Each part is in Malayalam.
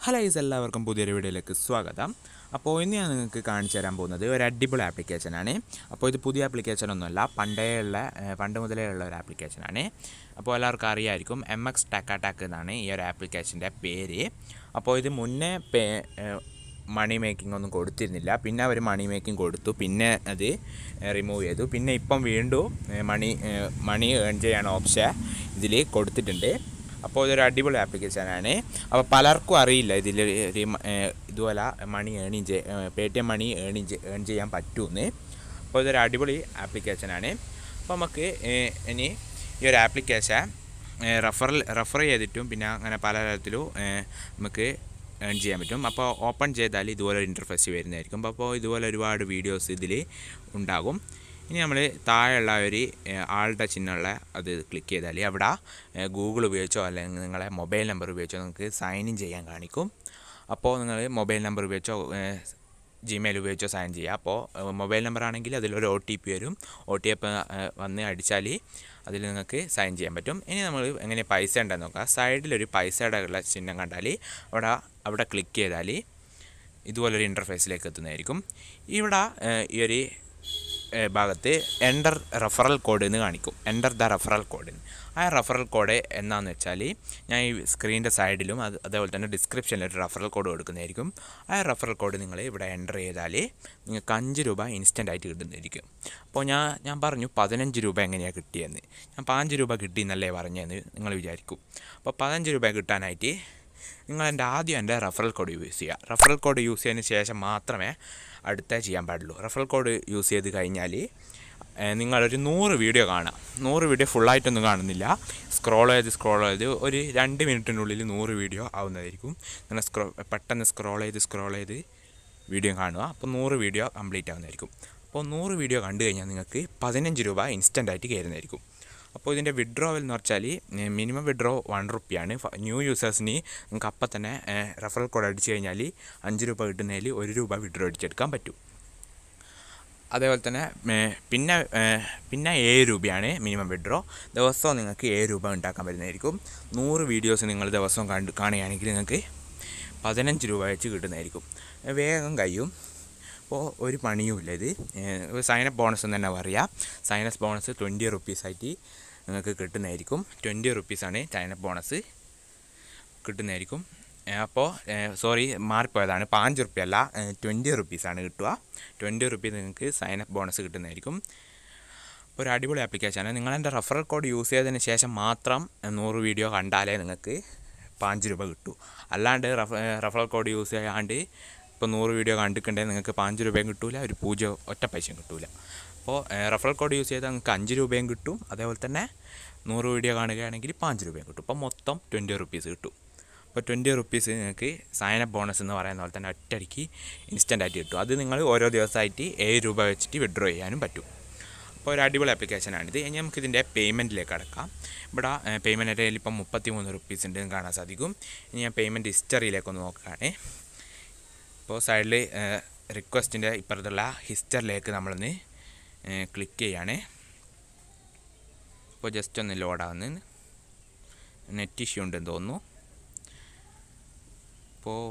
ഹലോ ഈസ് എല്ലാവർക്കും പുതിയൊരു വീഡിയോയിലേക്ക് സ്വാഗതം അപ്പോൾ ഇന്ന് ഞാൻ നിങ്ങൾക്ക് കാണിച്ചു തരാൻ പോകുന്നത് ഒരു അടിപൊളി ആപ്ലിക്കേഷനാണ് അപ്പോൾ ഇത് പുതിയ ആപ്ലിക്കേഷൻ ഒന്നുമല്ല പണ്ടേ ഉള്ള ഏഹ്, പണ്ട് മുതലേ ഉള്ള ഒരു ആപ്ലിക്കേഷനാണ് അപ്പോൾ എല്ലാവർക്കും അറിയായിരിക്കും എം എക്സ് ടാക്ക് അറ്റാക്ക് എന്നാണ് ഈ ഒരു ആപ്ലിക്കേഷൻ്റെ പേര് അപ്പോൾ ഇത് മുന്നേ പേ ഏഹ്, മണി മേക്കിംഗ് ഒന്നും കൊടുത്തിരുന്നില്ല പിന്നെ അവർ മണി മേക്കിംഗ് കൊടുത്തു പിന്നെ അത് റിമൂവ് ചെയ്തു പിന്നെ ഇപ്പം വീണ്ടും ഏഹ്, മണി ഏഹ്, മണി ഏൺ ചെയ്യാൻ ഓപ്ഷൻ ഇതിൽ കൊടുത്തിട്ടുണ്ട് അപ്പോൾ ഇതൊരു അടിപൊളി ആപ്ലിക്കേഷനാണ് അപ്പോൾ പലർക്കും അറിയില്ല ഇതിൽ ഒരു മ- ഏഹ്, ഇതുപോലെ മണി ഏണിങ് ചെയ്യ പേ ടി എം മണി ഏണിങ് ഏൺ ചെയ്യാൻ പറ്റുമെന്ന് അപ്പോൾ ഇതൊരു അടിപൊളി ആപ്ലിക്കേഷനാണ് അപ്പോൾ നമുക്ക് ഏഹ്, ഇനി ഈ ഒരു ആപ്ലിക്കേഷൻ റെഫറൽ റെഫർ ചെയ്തിട്ടും പിന്നെ അങ്ങനെ പല തരത്തിലും ഏഹ്, നമുക്ക് ഏൺ ചെയ്യാൻ പറ്റും അപ്പോൾ ഓപ്പൺ ചെയ്താൽ ഇതുപോലെ ഒരു ഇൻ്റർഫേസ് വരുന്നതായിരിക്കും അപ്പോൾ ഇതുപോലെ ഒരുപാട് വീഡിയോസ് ഇതിൽ ഉണ്ടാകും ഇനി നമ്മൾ താഴെയുള്ള ഒരു ഏഹ്, ആളുടെ ചിഹ്നമുള്ള അത് ക്ലിക്ക് ചെയ്താൽ അവിടെ ഗൂഗിൾ ഉപയോഗിച്ചോ അല്ലെങ്കിൽ നിങ്ങളെ മൊബൈൽ നമ്പർ ഉപയോഗിച്ചോ നിങ്ങൾക്ക് സൈൻ ഇൻ ചെയ്യാൻ കാണിക്കും അപ്പോൾ നിങ്ങൾ മൊബൈൽ നമ്പർ ഉപയോഗിച്ചോ ജിമെയിൽ ഉപയോഗിച്ചോ സൈൻ ചെയ്യുക അപ്പോൾ മൊബൈൽ നമ്പർ ആണെങ്കിൽ അതിലൊരു ഒ ടി പി വരും ഒ ടി പി വന്ന് അടിച്ചാൽ അതിൽ നിങ്ങൾക്ക് സൈൻ ചെയ്യാൻ പറ്റും ഇനി നമ്മൾ എങ്ങനെ പൈസ ഉണ്ടെന്ന് നോക്കാം സൈഡിലൊരു പൈസയുടെ ഉള്ള ചിഹ്നം കണ്ടാൽ അവിടെ അവിടെ ക്ലിക്ക് ചെയ്താൽ ഇതുപോലൊരു ഇൻ്റർഫേസിലേക്ക് എത്തുന്നതായിരിക്കും ഇവിടെ ഏഹ്, ഈ ഒരു ഏഹ്, ഭാഗത്ത് എൻ്റർ റെഫറൽ കോഡ് എന്ന് കാണിക്കും എൻ്റർ ദ റെഫറൽ കോഡ് ആ റെഫറൽ കോഡ് എന്നാന്ന് വെച്ചാൽ ഞാൻ ഈ സ്ക്രീനിൻ്റെ സൈഡിലും അത് അതേപോലെ തന്നെ ഡിസ്ക്രിപ്ഷനിൽ ഒരു റെഫറൽ കോഡ് കൊടുക്കുന്നതായിരിക്കും ആ റെഫറൽ കോഡ് നിങ്ങൾ ഇവിടെ എൻ്റർ ചെയ്താൽ നിങ്ങൾക്ക് അഞ്ച് രൂപ ഇൻസ്റ്റൻ്റ് ആയിട്ട് കിട്ടുന്നതായിരിക്കും അപ്പോൾ ഞാൻ ഞാൻ പറഞ്ഞു പതിനഞ്ച് രൂപ എങ്ങനെയാണ് കിട്ടിയെന്ന് ഞാൻ പതിനഞ്ച് രൂപ കിട്ടിയെന്നല്ലേ പറഞ്ഞതെന്ന് നിങ്ങൾ വിചാരിക്കും അപ്പോൾ പതിനഞ്ച് രൂപ കിട്ടാനായിട്ട് നിങ്ങൾ എൻ്റെ ആദ്യം എൻ്റെ റെഫറൽ കോഡ് യൂസ് ചെയ്യുക റെഫറൽ കോഡ് യൂസ് ചെയ്തതിന് ശേഷം മാത്രമേ അടുത്ത ചെയ്യാൻ പാടുള്ളൂ റെഫറൽ കോഡ് യൂസ് ചെയ്ത് കഴിഞ്ഞാൽ ഏഹ്, നിങ്ങളൊരു നൂറ് വീഡിയോ കാണാം നൂറ് വീഡിയോ ഫുള്ളായിട്ടൊന്നും കാണുന്നില്ല സ്ക്രോൾ ചെയ്ത് സ്ക്രോൾ ചെയ്ത് ഒരു രണ്ട് മിനിറ്റിനുള്ളിൽ നൂറ് വീഡിയോ ആവുന്നതായിരിക്കും നിങ്ങൾ സ്ക്രോ പെട്ടെന്ന് സ്ക്രോൾ ചെയ്ത് സ്ക്രോൾ ചെയ്ത് വീഡിയോ കാണുക അപ്പോൾ നൂറ് വീഡിയോ കംപ്ലീറ്റ് ആവുന്നതായിരിക്കും അപ്പോൾ നൂറ് വീഡിയോ കണ്ടു കഴിഞ്ഞാൽ നിങ്ങൾക്ക് പതിനഞ്ച് രൂപ ഇൻസ്റ്റൻ്റ് ആയിട്ട് കയറുന്നതായിരിക്കും അപ്പോൾ ഇതിൻ്റെ വിഡ്രോവൽ എന്ന് വെച്ചാൽ മിനിമം വിഡ്രോ വൺ റുപ്പിയാണ് ന്യൂ യൂസേഴ്സിന് നിങ്ങൾക്ക് അപ്പം തന്നെ റെഫറൽ കോഡ് അടിച്ചു കഴിഞ്ഞാൽ അഞ്ച് രൂപ കിട്ടുന്നതിൽ ഒരു രൂപ വിഡ്രോ അടിച്ചെടുക്കാൻ പറ്റും അതേപോലെ തന്നെ ഏ, പിന്നെ ഏ, പിന്നെ ഏഴ് രൂപയാണ് മിനിമം വിഡ്രോ ദിവസവും നിങ്ങൾക്ക് ഏഴ് രൂപ ഉണ്ടാക്കാൻ പറ്റുന്നതായിരിക്കും നൂറ് വീഡിയോസ് നിങ്ങൾ ദിവസവും കണ്ട് കാണുകയാണെങ്കിൽ നിങ്ങൾക്ക് പതിനഞ്ച് രൂപ വെച്ച് കിട്ടുന്നതായിരിക്കും ഏ, വേഗം കഴിയും അപ്പോൾ ഒരു പണിയുമില്ല ഇത് സൈനപ്പ് ബോണസ് എന്ന് തന്നെ പറയാം സൈനസ് ബോണസ് ട്വൻറ്റി റുപ്പീസായിട്ട് നിങ്ങൾക്ക് കിട്ടുന്നതായിരിക്കും ട്വൻറ്റി റുപ്പീസാണ് സൈനപ്പ് ബോണസ് കിട്ടുന്നതായിരിക്കും ഏ, അപ്പോൾ സോറി മാറിപ്പോയതാണ് പാഞ്ച് റുപ്യ അല്ല ട്വൻറ്റി റുപ്പീസാണ് കിട്ടുക ട്വൻറ്റി റുപ്പീസ് നിങ്ങൾക്ക് സൈനപ്പ് ബോണസ് കിട്ടുന്നതായിരിക്കും അപ്പോൾ ഒരു അടിപൊളി ആപ്ലിക്കേഷനാണ് നിങ്ങൾ എൻ്റെ റെഫറൽ കോഡ് യൂസ് ചെയ്തതിന് ശേഷം മാത്രം ഏ, നൂറ് വീഡിയോ കണ്ടാലേ നിങ്ങൾക്ക് പാഞ്ച് രൂപ കിട്ടൂ അല്ലാണ്ട് റെഫ റെഫറൽ കോഡ് യൂസ് ചെയ്യാണ്ട് ഇപ്പോൾ നൂറ് വീഡിയോ കണ്ടിട്ടുണ്ടെങ്കിൽ നിങ്ങൾക്ക് പാഞ്ച് രൂപയും കിട്ടൂല ഒരു പൂജ്യം ഒറ്റ പൈസയും കിട്ടൂല അപ്പോൾ റെഫറൽ കോഡ് യൂസ് ചെയ്താൽ നിങ്ങൾക്ക് അഞ്ച് രൂപയും കിട്ടും അതേപോലെ തന്നെ നൂറ് വീഡിയോ കാണുകയാണെങ്കിൽ പാഞ്ച് രൂപയും കിട്ടും അപ്പോൾ മൊത്തം ട്വൻറ്റി റുപ്പീസ് കിട്ടും അപ്പോൾ ട്വൻറ്റി റുപ്പീസ് നിങ്ങൾക്ക് സൈനപ്പ് ബോണസ് എന്ന് പറയുന്ന പോലെ തന്നെ ഒറ്റയടിക്ക് ഇൻസ്റ്റൻ്റ് ആയിട്ട് കിട്ടും അത് നിങ്ങൾ ഓരോ ദിവസമായിട്ട് ഏഴ് രൂപ വെച്ചിട്ട് വിഡ്രോ ചെയ്യാനും പറ്റും അപ്പോൾ ഒരു അടിപൊളി ആപ്ലിക്കേഷനാണിത് ഇനി നമുക്ക് ഇതിൻ്റെ പേയ്മെൻറ്റിലേക്ക് അടക്കാം ഇവിടെ പേയ്മെൻറ്റ് ആയിട്ട് ഇപ്പം മുപ്പത്തി മൂന്ന് റുപ്പീസ് ഉണ്ട് എന്ന് കാണാൻ സാധിക്കും ഇനി ഞാൻ പേയ്മെൻറ്റ് ഹിസ്റ്ററിയിലേക്കൊന്ന് നോക്കുകയാണ് ഇപ്പോൾ സൈഡിൽ റിക്വസ്റ്റിൻ്റെ ഇപ്പുറത്തുള്ള ഹിസ്റ്ററിലേക്ക് നമ്മളൊന്ന് ക്ലിക്ക് ചെയ്യാണ് ഇപ്പോൾ ജസ്റ്റ് ഒന്ന് ലോഡാകുന്നു നെറ്റ് ഇഷ്യൂ ഉണ്ടെന്ന് തോന്നുന്നു ഇപ്പോൾ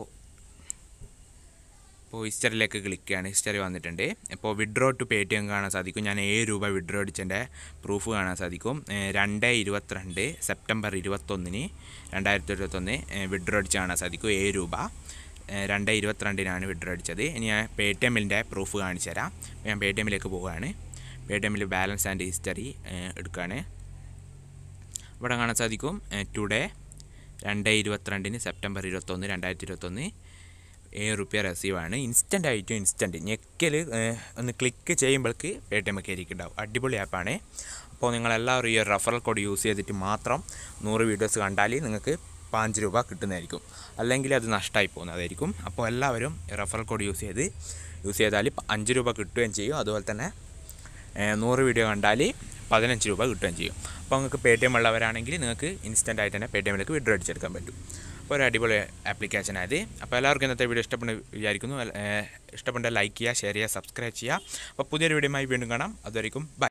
ഇപ്പോൾ ഹിസ്റ്ററിലേക്ക് ക്ലിക്ക് ചെയ്യാണ് ഹിസ്റ്ററി വന്നിട്ടുണ്ട് ഇപ്പോൾ withdraw to Paytm കാണാൻ സാധിക്കും ഞാൻ ഏഴ് രൂപ വിഡ്രോ അടിച്ചതിൻ്റെ പ്രൂഫ് കാണാൻ സാധിക്കും ഏഹ് രണ്ട് ഇരുപത്തിരണ്ട് സെപ്റ്റംബർ ഇരുപത്തൊന്നിന് രണ്ടായിരത്തി ഇരുപത്തൊന്ന് വിഡ്രോ അടിച്ച് കാണാൻ സാധിക്കും ഏഴ് രൂപ ഏഹ് രണ്ട് ഇരുപത്തിരണ്ടിനാണ് വിഡ്രോ അടിച്ചത് ഇനി ഞാൻ പേ ടി എമ്മിൻ്റെ പ്രൂഫ് കാണിച്ചു തരാം ഞാൻ പേ ടി എമ്മിലേക്ക് പോവുകയാണ് പേ ടി എമ്മിൽ ബാലൻസ് ആൻഡ് ഹിസ്റ്ററി എടുക്കുകയാണ് ഇവിടെ കാണാൻ സാധിക്കും ടുഡേ രണ്ട് ഇരുപത്തിരണ്ടിന് സെപ്റ്റംബർ ഇരുപത്തൊന്ന് രണ്ടായിരത്തി ഇരുപത്തൊന്ന് ഏഴ് റുപ്യ റെസീവാണ് ഇൻസ്റ്റൻ്റ് ആയിട്ടും ഇൻസ്റ്റൻറ്റ് ഞെക്കൽ ഒന്ന് ക്ലിക്ക് ചെയ്യുമ്പോഴേക്ക് പേ ടി എം കയറിയിട്ടുണ്ടാവും അടിപൊളി ആപ്പാണ് അപ്പോൾ നിങ്ങളെല്ലാവരും ഈ റെഫറൽ കോഡ് യൂസ് ചെയ്തിട്ട് മാത്രം നൂറ് വീഡിയോസ് കണ്ടാൽ നിങ്ങൾക്ക് പാഞ്ച് രൂപ കിട്ടുന്നതായിരിക്കും അല്ലെങ്കിൽ അത് നഷ്ടമായി പോകുന്നതായിരിക്കും അപ്പോൾ എല്ലാവരും റെഫറൽ കോഡ് യൂസ് ചെയ്ത് യൂസ് ചെയ്താൽ അഞ്ച് രൂപ കിട്ടുകയും ചെയ്യും അതുപോലെ തന്നെ ഏഹ് നൂറ് വീഡിയോ കണ്ടാൽ പതിനഞ്ച് രൂപ കിട്ടുകയും ചെയ്യും അപ്പോൾ നിങ്ങൾക്ക് പേ ടി എം ഉള്ളവരാണെങ്കിൽ നിങ്ങൾക്ക് ഇൻസ്റ്റൻ്റ് ആയിട്ട് തന്നെ പേ ടി എമ്മിലേക്ക് വിഡ്രോ അടിച്ചെടുക്കാൻ പറ്റും അപ്പോൾ ഒരു അടിപൊളി ആപ്ലിക്കേഷൻ ആയത് അപ്പോൾ എല്ലാവർക്കും ഇന്നത്തെ വീഡിയോ ഇഷ്ടപ്പെടുന്ന വിചാരിക്കുന്നു ഏഹ് ഇഷ്ടപ്പെട്ട ലൈക്ക് ചെയ്യുക ഷെയർ ചെയ്യുക സബ്സ്ക്രൈബ് ചെയ്യുക അപ്പോൾ പുതിയൊരു വീഡിയോയുമായി വീണ്ടും കാണാം അതുവരെയും ബൈ